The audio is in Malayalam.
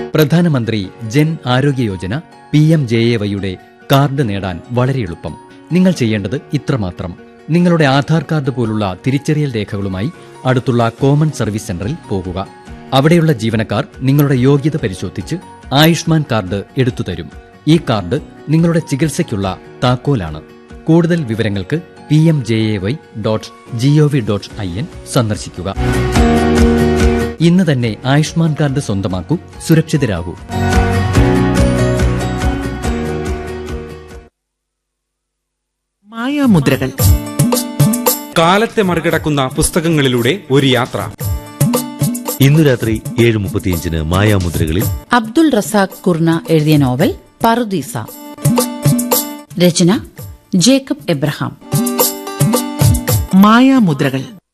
പ്രധാനമന്ത്രി Jan Arogya Yojana P M J A വൈയുടെ കാർഡ് നേടാൻ വളരെ എളുപ്പം നിങ്ങൾ ചെയ്യേണ്ടത് ഇത്രമാത്രം നിങ്ങളുടെ ആധാർ കാർഡ് പോലുള്ള തിരിച്ചറിയൽ രേഖകളുമായി അടുത്തുള്ള കോമൺ സർവീസ് സെന്ററിൽ പോകുക അവിടെയുള്ള ജീവനക്കാർ നിങ്ങളുടെ യോഗ്യത പരിശോധിച്ച് ആയുഷ്മാൻ കാർഡ് എടുത്തു തരും ഈ കാർഡ് നിങ്ങളുടെ ചികിത്സയ്ക്കുള്ള താക്കോലാണ് കൂടുതൽ വിവരങ്ങൾക്ക് P M J A Y dot G O V dot I N സന്ദർശിക്കുക ഇന്ന് തന്നെ ആയുഷ്മാൻ കാർഡ് സ്വന്തമാക്കൂ സുരക്ഷിതരാകൂ മായാമുദ്രകൾ കാലത്തെ മറികടക്കുന്ന പുസ്തകങ്ങളിലൂടെ ഒരു യാത്ര ഇന്നു രാത്രി ഏഴ് മുപ്പത്തിയഞ്ചിന് മായാമുദ്രകളിൽ അബ്ദുൾ റസാഖ് കുർണ എഴുതിയ നോവൽ പറുദീസ രചന ജേക്കബ് എബ്രഹാം മായാമുദ്രകൾ